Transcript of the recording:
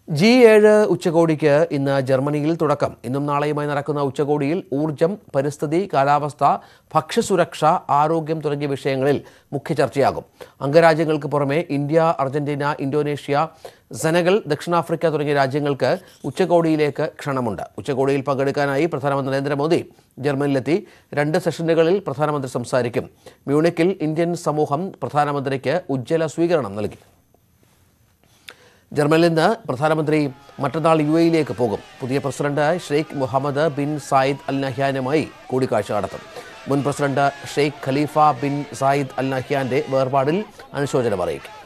G ഏഴ് ഉച്ചകോടിക്ക് ഇന്ന് ജർമ്മനിയിൽ തുടക്കം ഇന്നും നാളെയുമായി നടക്കുന്ന ഉച്ചകോടിയിൽ ഊർജം പരിസ്ഥിതി കാലാവസ്ഥ ഭക്ഷ്യസുരക്ഷ ആരോഗ്യം തുടങ്ങിയ വിഷയങ്ങളിൽ മുഖ്യ ചർച്ചയാകും അംഗരാജ്യങ്ങൾക്ക് പുറമെ ഇന്ത്യ അർജന്റീന ഇന്തോനേഷ്യ സെനഗൽ ദക്ഷിണാഫ്രിക്ക തുടങ്ങിയ രാജ്യങ്ങൾക്ക് ഉച്ചകോടിയിലേക്ക് ക്ഷണമുണ്ട് ഉച്ചകോടിയിൽ പങ്കെടുക്കാനായി പ്രധാനമന്ത്രി നരേന്ദ്രമോദി ജർമ്മനിയിലെത്തി രണ്ട് സെഷനുകളിൽ പ്രധാനമന്ത്രി സംസാരിക്കും മ്യൂണിക്കിൽ ഇന്ത്യൻ സമൂഹം പ്രധാനമന്ത്രിക്ക് ഉജ്ജ്വല സ്വീകരണം നൽകി ജർമ്മനിൽ നിന്ന് പ്രധാനമന്ത്രി മറ്റന്നാൾ യു എയിലേക്ക് പോകും പുതിയ president Sheikh Mohammed bin Zayed Al നഹ്യാനുമായി കൂടിക്കാഴ്ച നടത്തും മുൻ president Sheikh Khalifa bin Zayed Al നഹ്യാന്റെ വേർപാടിൽ അനുശോചനം അറിയിക്കും